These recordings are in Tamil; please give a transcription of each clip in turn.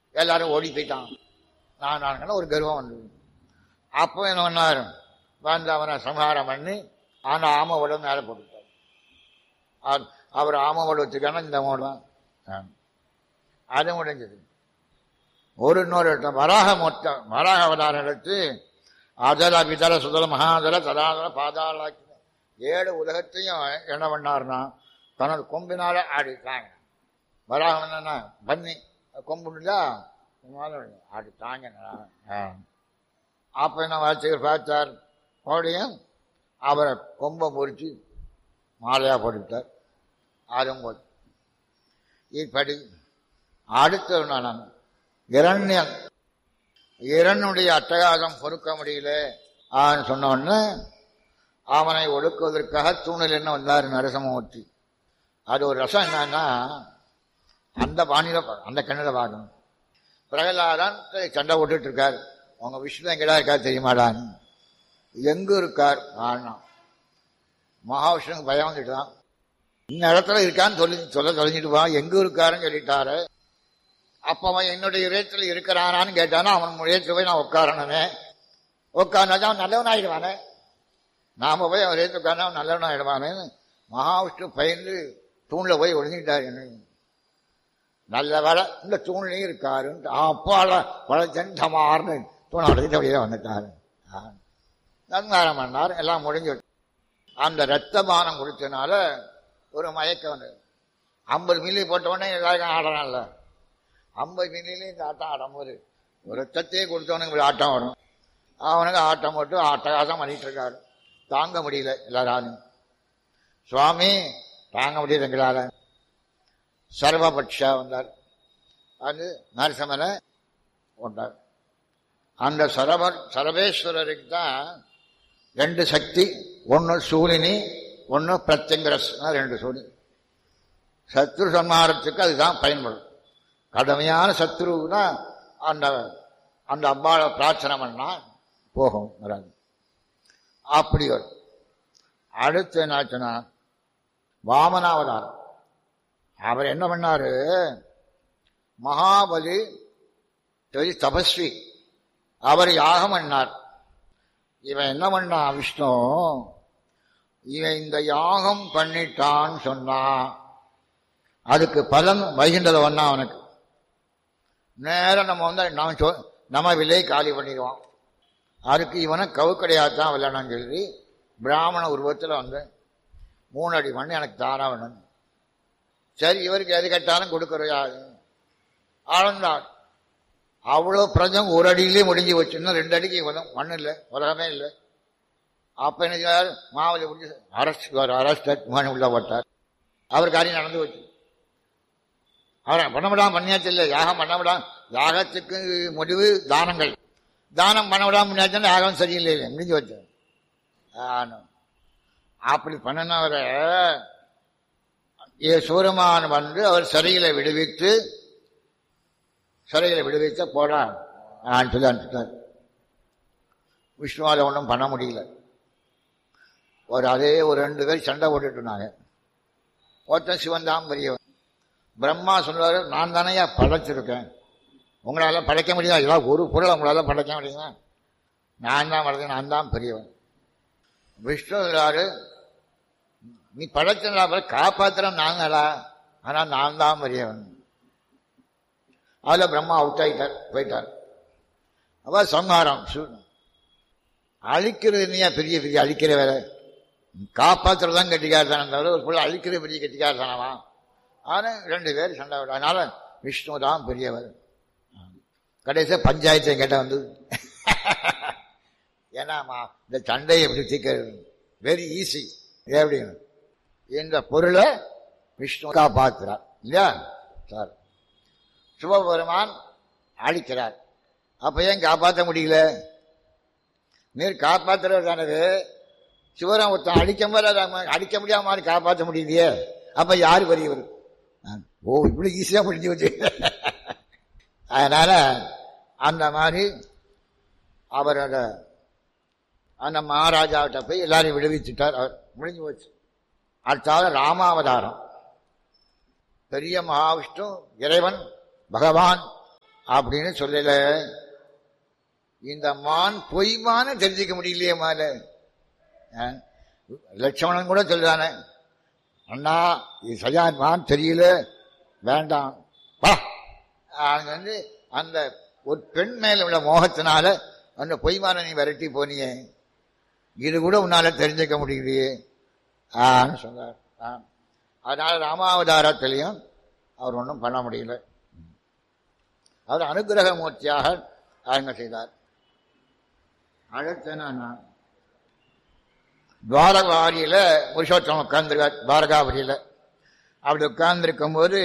எல்லாரும் ஓடி போயிட்டான் நான் நான் ஒரு கர்வம் வந்தது அப்போ என்ன பண்ணார் வந்து அவனை சம்ஹாரம் பண்ணி அந்த ஆம உடம்பு மேலே போட்டுட்டார் அவர் அவர் ஆம உடம்பு வச்சுக்கான இந்த மோடு தான் ஆ. அது முடிஞ்சது ஒரு இன்னொரு இடத்துல வராக மொத்த வராக அவதாரம் எடுத்து அதல விதல சுதல மகாதல ததாதல பாதாளாக்கி ஏழு உலகத்தையும் என்ன பண்ணார்னா தனது கொம்பினால ஆடிட்டாங்க வராகம் என்னன்னா பன்னி கொம்புண்டா ஆடிட்டாங்க அப்ப என்ன வாட்சியர் பார்த்தார் மறுபடியும் அவரை கொம்பை முறிச்சு மாலையா போட்டுவிட்டார் அதுவும் போச்சு இப்படி அடுத்த நான் இரண்யன் இரனுடைய அட்டகாசம் பொறுக்க முடியல ஆன்னு சொன்ன உடனே அவனை ஒடுக்குவதற்காக தூணில் என்ன வந்தார் நரசமூர்த்தி அது ஒரு ரசம் என்னன்னா அந்த பாணியில பா- அந்த கண்ணில் பார்க்கணும் பிரகலாதன் சண்டை போட்டுட்டு இருக்கார் உங்க விஷ்ணு எங்கடா இருக்கார் தெரியுமாடான்னு எங்க இருக்கார் ஆனா மகாவிஷ்ணுக்கு பயம் வந்துட்டுதான் இந்த இடத்துல இருக்கான்னு சொல்லி சொல்ல தொலைஞ்சிட்டு போ எங்க இருக்காருன்னு சொல்லிட்டாரு அப்ப அவன் என்னுடைய இதயத்துல இருக்கிறானான்னு கேட்டானா அவன் இதயத்துல போய் நான் உட்காரணுமே உட்கார்ந்தாதான் அவன் நல்லவன் ஆயிடுவானே நாம போய் அவன் இதயத்துல உட்கார்ந்தா அவன் நல்லவன் ஆயிடுவானேன்னு மகாவிஷ்ணு பயந்து தூண்ல போய் ஒழிஞ்சிட்டார் என்ன நல்ல வேலை இந்த தூண்லையும் இருக்காருன்ட்டு அப்பால பழச்சன் டமார்னு தூணை உடச்சிட்டு அப்படியே வந்துட்டாரு ஆ. நன்காரம் பண்ணார் எல்லாம் முடிஞ்சு அந்த ரத்த பானம் குடிச்சனால ஒரு மயக்கம் வந்தது ஐம்பது மில்லி போட்ட உடனே எல்லாருக்கும் ஆடுறான்ல ஐம்பது மில்லிலையும் இந்த ஆட்டம் ஆடும்போது ஒரு ரத்தத்தையே கொடுத்தவனுக்கு இப்படி ஆட்டம் வரும் அவனுக்கு ஆட்டம் போட்டு அட்டகாசம் பண்ணிட்டு இருக்காரு தாங்க முடியல எல்லாராலும் சுவாமி தாங்க முடியல எங்களால சர்வபக்ஷா வந்தார் அது நரசமனை கொண்டார் அந்த சரப சரபேஸ்வரருக்கு தான் ரெண்டு சக்தி ஒன்று சூலினி ஒன்று பிரத்யங்கரஸ் ரெண்டு சூழி சத்ரு சம்ஹாரத்துக்கு அதுதான் பயன்படும் கடுமையான சத்ருனா அந்த அந்த அம்பாவை பிரார்த்தனை பண்ணா போகும் வராது அப்படி வரும் அடுத்து என்னாச்சுன்னா வாமனாவதாரம் அவர் என்ன பண்ணாரு மகாபலி பெரிய தபஸ்வி அவர் யாகம் பண்ணார் இவன் என்ன பண்ணான் விஷ்ணு இவன் இந்த யாகம் பண்ணிட்டான்னு சொன்னா அதுக்கு பலன் வைகின்றத ஒன்னா அவனுக்கு நேரம் நம்ம வந்து நம்ம சொ- நம்ம விலை காலி பண்ணிடுவோம் அதுக்கு இவனை கவுக்கடையாத்தான் விளையாடணும்னு சொல்லி பிராமண உருவத்தில் வந்து மூணு அடி மண் எனக்கு தானா வேணும் சரி இவருக்கு எது கேட்டாலும் கொடுக்குறையாது ஆழ்ந்தார் அவ்வளோ பிரஜம் ஒரு அடியிலே முடிஞ்சு வச்சு இன்னும் ரெண்டு அடிக்கு வரும் மண் இல்லை உலகமே இல்லை அப்ப என்ன செய்தார் மாவலி முடிஞ்சு அரஸ்ட் ஒரு அரஸ்ட் மண் உள்ள போட்டார் அவர் காரியம் நடந்து வச்சு அவரை பண்ணவிடாம பண்ணியாச்சு இல்லை யாகம் பண்ணவிடாம யாகத்துக்கு முடிவு தானங்கள் தானம் பண்ணவிடாம பண்ணியாச்சுன்னா யாகம் சரியில்லை இல்லை முடிஞ்சு வச்சு ஆனா, அப்படி பண்ணினவரை ஏ சூரமான் வந்து அவர் சிறையில விடுவித்து சிறையில விடுவித்த போடா நான் சொல்லி அனுப்பிட்டார் விஷ்ணுவால ஒன்றும் பண்ண முடியல ஒரு அதே ஒரு ரெண்டு பேர் சண்டை போட்டுட்டு இருந்தாங்க ஒருத்தன் சிவன் தான் பெரியவன் பிரம்மா சொல்லுவாரு நான் தானையா படைச்சிருக்கேன் உங்களால படைக்க முடியாது ஏதாவது ஒரு பொருள் உங்களால படைக்க முடியுமா நான் தான் படைச்சேன் நான் தான் பெரியவன் விஷ்ணு சொல்றாரு நீ படைச்சா காப்பாத்திரம் நாங்களா ஆனா நான் தான் பெரியவன் அதுல பிரம்மா அவுட் ஆயிட்டார் போயிட்டார் அவ சம்ஹாரம் சு- அழிக்கிறது இல்லையா பெரிய பெரிய அழிக்கிற வேலை காப்பாத்துறதுதான் கட்டிக்காரதானே தவிர ஒரு பிள்ளை அழிக்கிற பெரிய கட்டிக்காரதானவா ஆனா ரெண்டு பேர் சண்டை விட அதனால விஷ்ணு தான் பெரியவர் கடைசியா பஞ்சாயத்து என்கிட்ட வந்தது ஏன்னாமா இந்த சண்டையை எப்படி தீர்க்கிறது வெரி ஈஸி எப்படின்னு இந்த பொருளை விஷ்ணு காப்பாத்துறார் இல்லையா சார் சிவபெருமான் அழிக்கிறார் அப்ப ஏன் காப்பாற்ற முடியல நீர் காப்பாத்துறது தானது சிவராம் ஒருத்தன் அடிக்க மாதிரி அடிக்க முடியாம மாதிரி காப்பாற்ற முடியலையே அப்ப யாரு பெரியவர் நான், ஓ இப்படி ஈஸியா முடிஞ்சு வச்சு அதனால அந்த மாதிரி அவரோட அந்த மகாராஜாவிட்ட போய் எல்லாரையும் விடுவிச்சுட்டார் அவர் முடிஞ்சு போச்சு அடுத்தாவது ராமாவதாரம் பெரிய மகாவிஷ்ணு இறைவன் பகவான் அப்படின்னு சொல்லல இந்த மான் பொய்மான தெரிஞ்சுக்க முடியலையே மால லட்சமணன் கூட சொல்றானே அண்ணா இது சரியா மான் தெரியல வேண்டாம் வா அங்க வந்து அந்த ஒரு பெண் மேல உள்ள மோகத்தினால அந்த பொய்மான நீ விரட்டி போனியே இது கூட உன்னால தெரிஞ்சுக்க முடியலையே ஆன்னு சொன்னார் ஆ. அதனால ராமாவதாரத்திலையும் அவர் ஒன்றும் பண்ண முடியல அவர் அனுகிரக மூர்த்தியாக ஆய்மை செய்தார் அடுத்து நான் துவாரகாரியில புருஷோத்தமம் உட்கார்ந்துருக்கார் துவாரகாபுரியில அப்படி உட்கார்ந்துருக்கும் போது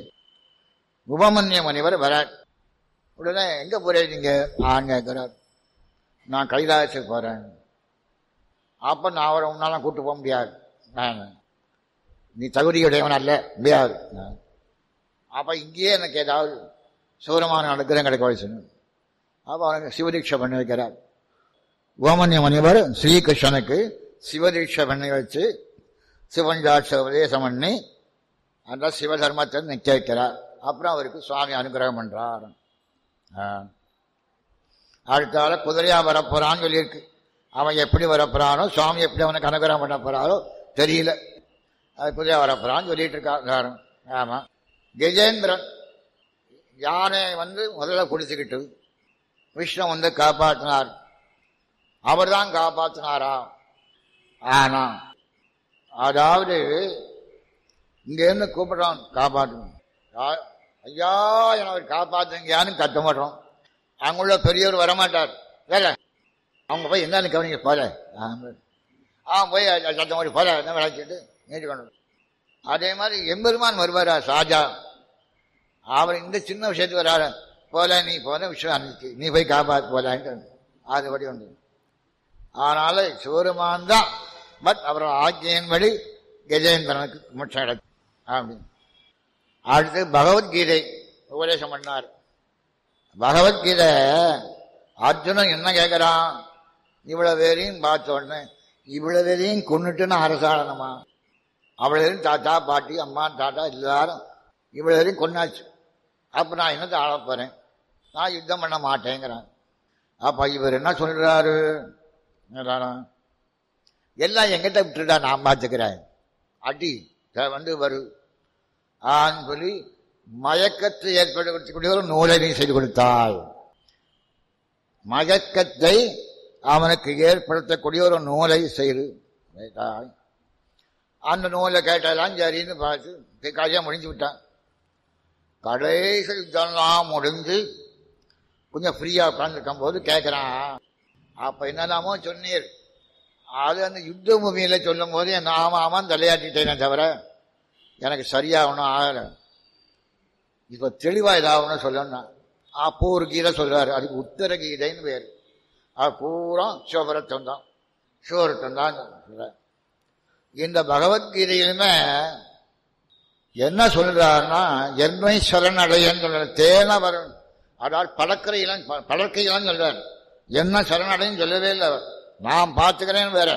உபமன்ய முனிவர் வரார் உடனே எங்க போறேன் நீங்க ஆண் கேட்கிறார் நான் கைலாசத்துக்கு போறேன் அப்ப நான் அவரை உன்னால கூட்டு போக முடியாது நான் நீ தகுதியுடையவன் அல்ல முடியாது நான். அப்ப இங்கேயே எனக்கு ஏதாவது சூரமான அனுகிரகம் கிடைக்க வச்சுன்னு அப்ப அவனுக்கு சிவதீட்சை பண்ணி வைக்கிறார் ஓமன்ய முனிவர் ஸ்ரீகிருஷ்ணனுக்கு சிவதீட்சை பண்ணி வச்சு சிவஞ்சாட்ச உபதேசம் பண்ணி அந்த சிவதர்மத்தை நிக்க வைக்கிறார் அப்புறம் அவருக்கு சுவாமி அனுகிரகம் பண்றார் ஆ. அடுத்தால குதிரையா வரப்போறான்னு சொல்லியிருக்கு அவன் எப்படி வரப்போறானோ சுவாமி எப்படி அவனுக்கு அனுகிரகம் பண்ண போறாரோ தெரியல அது குதிரையா வரப்போறான்னு சொல்லிட்டு இருக்காரு ஆமா கஜேந்திரன் யானை வந்து முதல்ல குடிச்சுக்கிட்டு விஷ்ணு வந்து காப்பாற்றினார் அவர் தான் காப்பாற்றினாரா ஆனா அதாவது இங்க இருந்து கூப்பிடுறான் காப்பாற்றணும் யா- ஐயா என அவர் காப்பாத்துங்கயான்னு கத்த மாட்டோம் அங்குள்ள பெரியவர் வரமாட்டார் வேற அவங்க போய் என்னன்னு கவனிக்க போல அவன் போய் அ- சத்தம் மாதிரி போல என்ன விளைச்சிட்டு நீட்டு கொண்டு வரும். அதே மாதிரி எம்பெருமான் வருவாரா சாஜா அவர் இந்த சின்ன விஷயத்துக்கு வராரு போல நீ போல விஷயம் அனுப்பிச்சு நீ போய் காப்பாத்து போலான்ட்டு அதுபடி உண்டு ஆனால சிவருமான் தான் பட் அவரோட ஆக்கியின்படி கஜேந்திரனுக்கு மோட்சம் கிடைக்கும் அப்படின்னு அடுத்து பகவத்கீதை உபதேசம் பண்ணார் பகவத்கீதை அர்ஜுனன் என்ன கேட்கிறான் இவ்வளவு பேரையும் பார்த்த உடனே இவ்வளவு பேரையும் கொண்டுட்டுன்னு அரசாடணுமா அவ்வளவு தாத்தா பாட்டி அம்மா தாத்தா எல்லாரும் இவ்வளவு பேரையும் கொண்டாச்சு அப்ப நான் என்னத்தை ஆள போறேன் நான் யுத்தம் பண்ண மாட்டேங்கிறேன் அப்ப இவர் என்ன சொல்றாரு என்னடானா, எல்லாம் எங்கிட்ட விட்டுடா நான் பார்த்துக்கிறேன் அடி த- வந்து வரு ஆன்னு சொல்லி மயக்கத்தை ஏற்படுத்தக்கூடிய ஒரு நூலை நீ செய்து கொடுத்தாய் மயக்கத்தை அவனுக்கு ஏற்படுத்தக்கூடிய ஒரு நூலை செய்து வைத்தாய் அந்த நூலை கேட்டெல்லாம் சரின்னு பார்த்து கதையாக முடிஞ்சு விட்டான் கடைசி யுத்தம்லாம் முடிஞ்சு கொஞ்சம் ஃப்ரீயா உட்காந்துருக்கும் போது கேட்குறான் அப்ப என்னெல்லாமோ சொன்னீர் அது அந்த யுத்த பூமியில சொல்லும் போது என்ன ஆமா ஆமான்னு தலையாட்டிட்டேனே தவிர எனக்கு சரியா ஒன்றும் ஆகலை இப்ப தெளிவா ஏதாவது சொல்லணும் அப்போ ஒரு கீதை சொல்றாரு அதுக்கு உத்தர கீதைன்னு பேரு அது பூரா சிவபுரத்தம் தான் சிவபுரத்தம் தான் சொல்றாரு. இந்த பகவத்கீதையிலுமே என்ன சொல்றாருன்னா என்மை சரணடையன்னு சொல்ற தேன வரும் அதாவது பழக்கிற இளம் பழக்க இளம் சொல்றார் என்ன சரணடைன்னு சொல்லவே இல்லை அவர் நான் பார்த்துக்கிறேன்னு வேற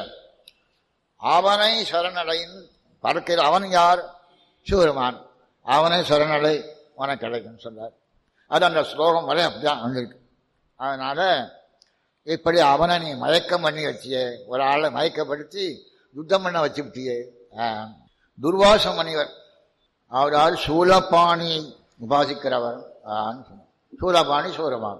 அவனை சரணடைன்னு பறக்கிற அவன் யார் சிவருமான் அவனை சரணடை உனக்கு கிடைக்கும் சொல்றார் அது அந்த ஸ்லோகம் வரை அப்படிதான் வந்திருக்கு அதனால இப்படி அவனை நீ மயக்கம் பண்ணி வச்சியே ஒரு ஆளை மயக்கப்படுத்தி யுத்தம் பண்ண வச்சு விட்டியே ஆஹ். துர்வாச முனிவர் அவரால் சூலபாணியை உபாசிக்கிறவர் ஆன்னு சொன்னார். சூலபாணி சூரமான்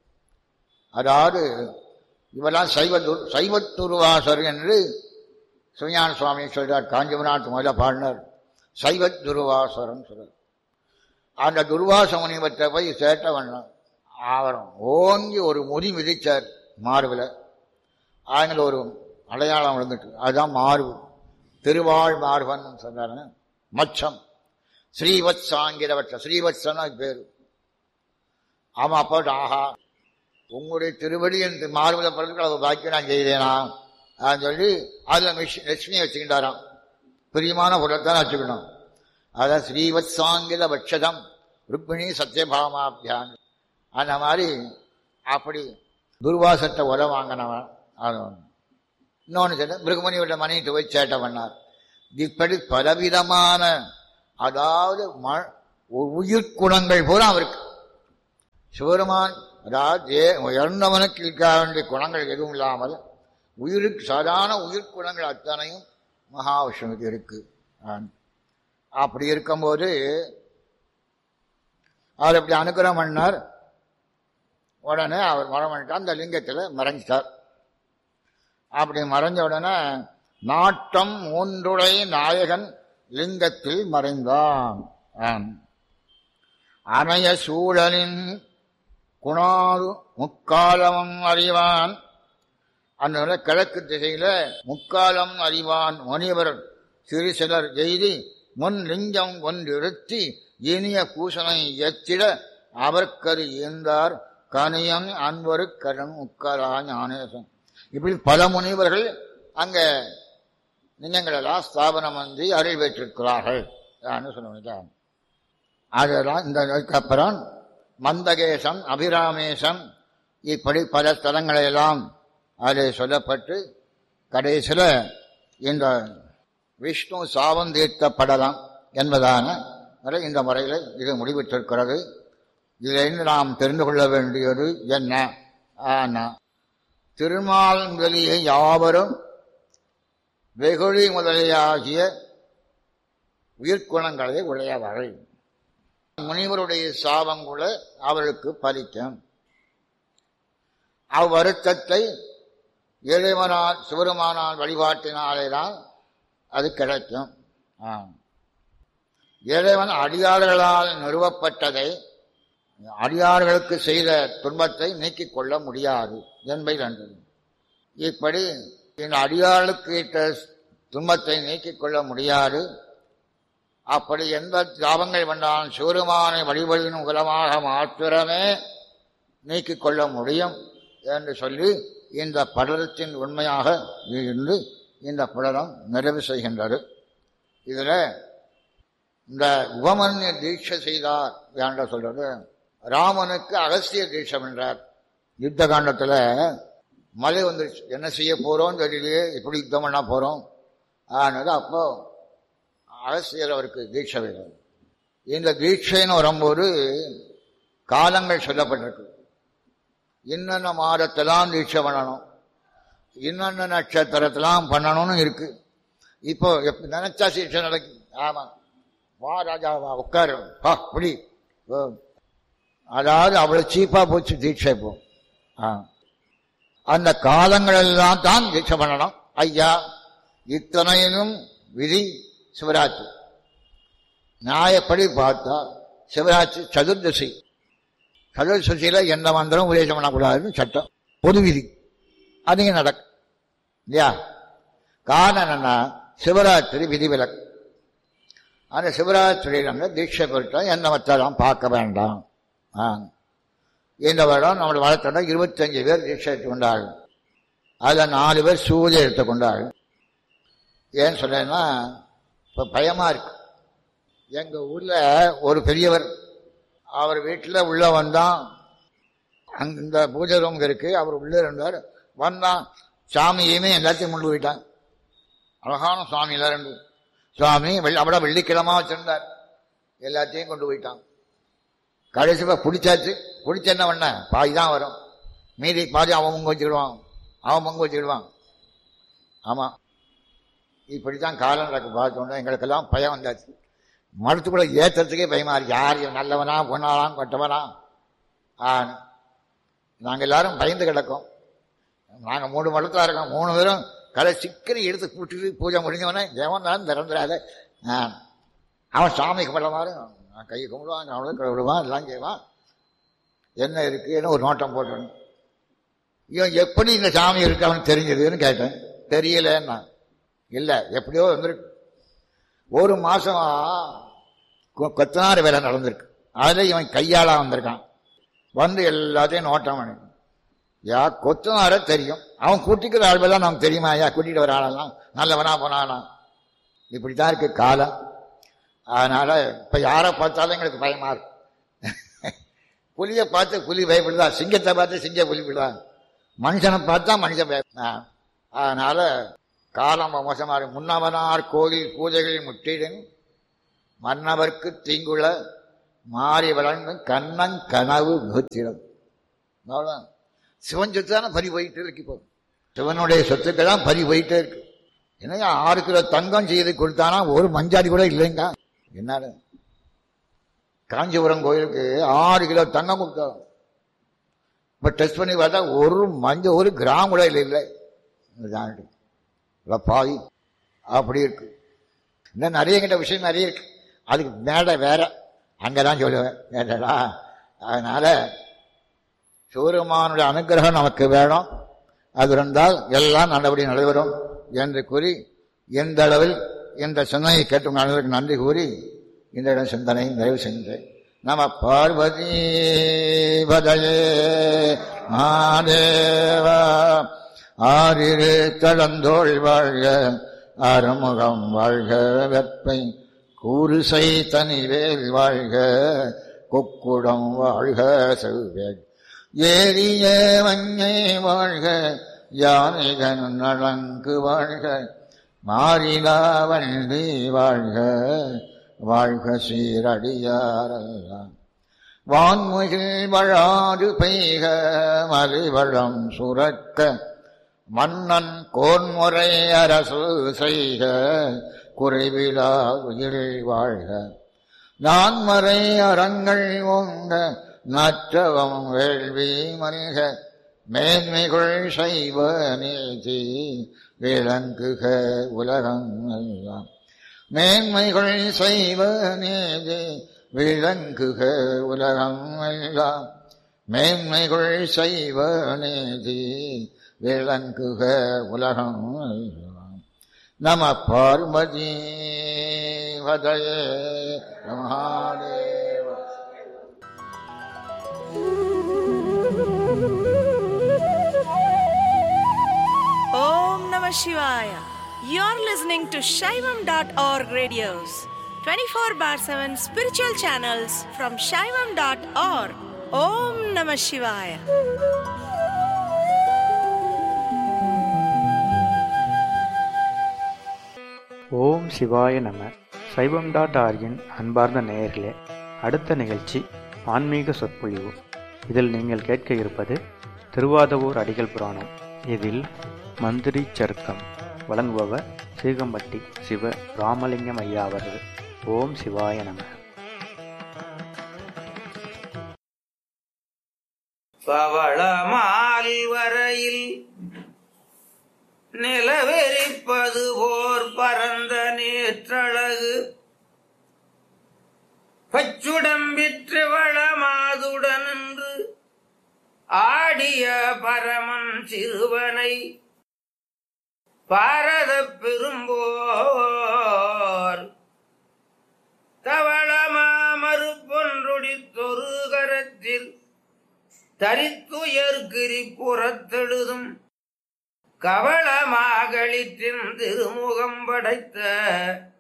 அதாவது இவெல்லாம் சைவ துர் சைவ துருவாசர் என்று சுஞான சுவாமி சொல்றார் காஞ்சிபுரநாத் முதல்ல பாடினார் சைவ துருவாசரம் சொல்றார் அந்த துர்வாச முனிவற்றை போய் சேட்ட பண்ணான் அவரும் ஓங்கி ஒரு முடி மிதிச்சார் மார்பில் ஆங்கில ஒரு அடையாளம் விழுந்துட்டு அதுதான் மார்பு திருவாழ் மார்பன் சொன்னாரு மச்சம் ஸ்ரீவத்சாங்கிறவற்ற ஸ்ரீவத்சனா பேரு அவன் அப்போ ஆஹா உங்களுடைய திருவடி என் மார்பில் பிறகு அவள் பாக்கி நான் செய்தேனா அப்படின்னு சொல்லி அதில் மிஷ் லட்சுமியை வச்சுக்கிட்டாராம் பிரியமான பொருளைத்தான் வச்சுக்கணும் அதான் ஸ்ரீவத்சாங்கில பட்சதம் ருக்மிணி சத்யபாமாபியான் அந்த மாதிரி அப்படி துர்வாசத்தை உர வாங்கினவன் அது ஒண்ணு. இன்னொன்று சொல்ல மிருகமணியோட மனைவிட்டு போய் சேட்டை பண்ணார் இப்படி பலவிதமான அதாவது ம- உயிர் குணங்கள் பூரா அவருக்கு சிவருமான் அதாவது ஏ- உயர்ந்தவனுக்கு இருக்க வேண்டிய குணங்கள் எதுவும் இல்லாமல் உயிருக்கு சாதாரண உயிர் குணங்கள் அத்தனையும் மகாவிஷ்ணுவுக்கு இருக்கு ஆம். அப்படி இருக்கும்போது அவர் அப்படி அனுகிரகம் பண்ணார் உடனே அவர் மரம் பண்ணிட்டார் அந்த லிங்கத்தில் மறைஞ்சிட்டார் அப்படி மறைஞ்ச உடனே நாட்டம் மூன்றுடை நாயகன் லிங்கத்தில் மறைந்தான் ஆம். அணைய சூழலின் குணாது முக்காலமும் அறிவான் அந்த கிழக்கு திசையில முக்காலம் அறிவான் முனிவர் சிறு சிலர் எய்தி முன் லிங்கம் ஒன்றிருத்தி இனிய பூசனை எத்திட அவர்க்கரு ஈந்தார் கனியன் அன்பரு கடன் முக்காலா ஞானேசன் இப்படி பல முனிவர்கள் அங்க லிங்கங்களெல்லாம் ஸ்தாபனம் வந்து அருள் பெற்றிருக்கிறார்கள் சொன்ன அதெல்லாம் இந்த அதுக்கப்புறம் மந்தகேசம் அபிராமேசம் இப்படி பல ஸ்தலங்களெல்லாம் அதில் சொல்லப்பட்டு கடைசியில் இந்த விஷ்ணு சாபம் தீர்த்தப்படலாம் என்பதான வரை இந்த முறையில் இது முடிவிட்டிருக்கிறது இதிலிருந்து நாம் தெரிந்து கொள்ள வேண்டியது என்ன ஆனா திருமால் முதலிய யாவரும் வெகுளி முதலியாகிய உயிர்க்குணங்களை உடையவர்கள் முனிவருடைய சாபம் கூட அவர்களுக்கு பலிக்கும் அவ்வருத்தத்தை இறைவனால் சிவருமானால் வழிபாட்டினாலேதான் அது கிடைக்கும் ஆம். இறைவன் அடியார்களால் நிறுவப்பட்டதை அடியார்களுக்கு செய்த துன்பத்தை நீக்கிக் கொள்ள முடியாது என்பதை நன்றது இப்படி இந்த அடியார்களுக்கு இட்ட துன்பத்தை நீக்கிக் கொள்ள முடியாது அப்படி எந்த ஜாபங்கள் வந்தாலும் சிவருமானை வழிபடியின் உலமாக மாத்திரமே நீக்கிக் கொள்ள முடியும் என்று சொல்லி இந்த படலத்தின் உண்மையாக இருந்து இந்த படலம் நிறைவு செய்கின்றது இதில் இந்த உபமன்ய தீட்சை செய்தார் என்ற சொல்றது ராமனுக்கு அகஸ்திய தீட்சம் என்றார் யுத்த காண்டத்தில் மழை வந்துருச்சு என்ன செய்ய போறோம் தெரியலையே எப்படி யுத்தம் பண்ண போறோம் ஆனது அப்போ அகஸ்தியர் அவருக்கு தீட்சை வேணும் இந்த தீட்சைன்னு வரும்போது காலங்கள் சொல்லப்பட்டிருக்கு இன்னென்ன மாதத்தெல்லாம் தீட்சை பண்ணணும் இன்னென்ன நட்சத்திரத்தெல்லாம் பண்ணணும்னு இருக்கு இப்போ எப்ப நினைச்சா தீட்சை நடக்கு ஆமா வா ராஜா வா உட்காரு வா புடி ஓ. அதாவது அவ்வளவு சீப்பா போச்சு தீட்சை இப்போ ஆ. அந்த காலங்கள் எல்லாம் தான் தீட்சை பண்ணணும் ஐயா இத்தனையிலும் விதி சிவராத்திரி நியாயப்படி பார்த்தா சிவராத்திரி சதுர்தசி சதுர்தசியில எந்த மந்திரம் உபதேசம் பண்ணக்கூடாதுன்னு சட்டம் பொது விதி அதிகம் நடக்கும் இல்லையா காரணம் என்னன்னா சிவராத்திரி விதிவிலக்கு அந்த சிவராத்திரியில் வந்து தீட்சை பெற்றால் எந்த மத்தெல்லாம் பார்க்க வேண்டாம் ஆ. இந்த வருடம் நம்மளோட வளர்த்தோட இருபத்தஞ்சு பேர் தீட்சை எடுத்து கொண்டார்கள் அதில் நாலு பேர் சூரிய எடுத்து கொண்டார்கள் ஏன்னு சொன்னேன்னா இப்போ பயமா இருக்கு எங்க ஊர்ல ஒரு பெரியவர் அவர் வீட்டில் உள்ள வந்தான் அங்க இந்த பூஜை ரூம் இருக்கு அவர் உள்ளே இருந்தார் வந்தான் சாமியுமே எல்லாத்தையும் கொண்டு போயிட்டான் அழகான சுவாமி எல்லாரும் சுவாமி வெள்ளி அவட வெள்ளிக்கிழமா வச்சிருந்தார் எல்லாத்தையும் கொண்டு போயிட்டான் கடைசிப்பா பிடிச்சாச்சு பிடிச்ச என்ன பண்ண பாதி தான் வரும் மீதி பாதி அவன் பங்கு வச்சுக்கிடுவான் அவன் பங்கு வச்சுக்கிடுவான் ஆமா இப்படித்தான் காலம் நடக்கு பார்த்தோன்னா எங்களுக்கெல்லாம் பயம் வந்தாச்சு மரத்துக்குள்ள ஏத்துறதுக்கே பயமா இருக்கு யார் இவன் நல்லவனா பொண்ணாலாம் கொட்டவனா ஆ நாங்கள் எல்லாரும் பயந்து கிடக்கோம் நாங்கள் மூணு மடத்தில் இருக்கோம் மூணு பேரும் கலை சிக்கரி எடுத்து கூட்டிட்டு பூஜை முடிஞ்சவனே தேவன் தான் திறந்துடாத ஆ. அவன் சாமி கும்பிடமாரு கை கும்பிடுவான் அவனும் விடுவான் எல்லாம் செய்வான் என்ன இருக்குன்னு ஒரு நோட்டம் போட்டணும் இவன் எப்படி இந்த சாமி இருக்கு அவனுக்கு தெரிஞ்சதுன்னு கேட்டேன் தெரியலன்னா இல்லை எப்படியோ வந்திருக்கு ஒரு மாசம் கொ- கொத்தனார் வேலை நடந்திருக்கு அதுல இவன் கையாளா வந்திருக்கான் வந்து எல்லாத்தையும் நோட்டம் பண்ணி யா கொத்தனார தெரியும் அவன் கூட்டிக்கிற ஆள்வெல்லாம் நமக்கு தெரியுமா ஐயா கூட்டிட்டு வர ஆளெல்லாம் நல்லவனா போனானா இப்படித்தான் இருக்கு காலம் அதனால இப்ப யாரை பார்த்தாலும் எங்களுக்கு பயமா இருக்கு புலியை பார்த்து புலி பயப்படுதா சிங்கத்தை பார்த்து சிங்க பயப்படுதா மனுஷனை பார்த்தா மனுஷன் பய ஆ. அதனால காலம் மோசமா இருக்கு முன்னவனார் கோயில் பூஜைகளில் முற்றிடன் மன்னவர்க்கு தீங்குள்ள மாறி வளர்ந்து கண்ணன் கனவு மிகுத்திடும் அவ்வளோதான் சிவன் சொத்து தானே பறி போயிட்டே இருக்கு இப்போ சிவனுடைய சொத்துக்கள் தான் பறி போயிட்டே இருக்கு என்னங்க ஆறு கிலோ தங்கம் செய்து கொடுத்தானா ஒரு மஞ்சாடி கூட இல்லைங்க என்ன காஞ்சிபுரம் கோயிலுக்கு ஆறு கிலோ தங்கம் கொடுத்தோம் இப்போ டெஸ்ட் பண்ணி பார்த்தா ஒரு மஞ்சள் ஒரு கிராம் கூட இல்லை இல்லை இதுதான் இருக்கு. இல்லை பாவி அப்படி இருக்கு இன்னும் நிறைய கிட்ட விஷயம் நிறைய இருக்கு அதுக்கு மேடை வேற அங்கே தான் சொல்லுவேன் கேட்டடா அதனால சிவருமானுடைய அனுகிரகம் நமக்கு வேணும் அது இருந்தால் எல்லாம் நல்லபடி நடைபெறும் என்று கூறி எந்த அளவில் இந்த சிந்தனையை கேட்டும் அனைவருக்கு நன்றி கூறி இந்த இடம் சிந்தனை நிறைவு சென்றேன் நம பார்வதி பதயே மாதேவா ஆறிரு தடந்தோள் வாழ்க அறுமுகம் வாழ்க வெப்பை கூறுசை தனிவேல் வாழ்க கொக்குடம் வாழ்க செவ்வேல் ஏரிய வஞ்சை வாழ்க யானைகன் நலங்கு வாழ்க மாறிலா வண்டி வாழ்க வாழ்க சீரடியாரெல்லாம் வான்முகில் வழாது பெய்க மலிவளம் சுரக்க மன்னன் கோன்முறை அரசு செய்க குறைவிலா உயிர் வாழ்க நான்மறை அறங்கள் ஓங்க நற்றவம் வேள்வி மல்க மேன்மைகள் செய்வ நீதி விளங்குக உலகம் எல்லாம் மேன்மைகள் செய்வ நீதி விளங்குக உலகம் எல்லாம் மேன்மைகள் செய்வ நீதி விளங்குக உலகம் எல்லாம் நம Parvati வதயே Mahadeva Om Namah Shivaya. You're listening to Shaivam.org radios, 24 bar 7 spiritual channels from Shaivam.org. Om Namah Shivaya. ஓம் சிவாய நம சைவம் டாட் ஆர்கின் அன்பார்ந்த நேயர்களே அடுத்த நிகழ்ச்சி ஆன்மீக சொற்பொழிவு இதில் நீங்கள் கேட்க இருப்பது திருவாதவூர் அடிகள் புராணம் இதில் மந்திரி சருக்கம் வழங்குபவர் சீகம்பட்டி சிவ ராமலிங்கம் ஐயா அவர்கள் ஓம் சிவாய நம பவளமால் வரையில் நிலவெறிப்பது போர் பரந்த நேற்றழகு பச்சுடம்பிற்று வளமாதுடன் என்று ஆடிய பரமன் சிறுவனை பாரத பெரும்போர் தவளமா மறுப்பொன்றொடித்தொரு கரத்தில் தரித்துயர்கிரி புறத்தெழுதும் கவளமாகளிற்றின் திருமுகம் படைத்த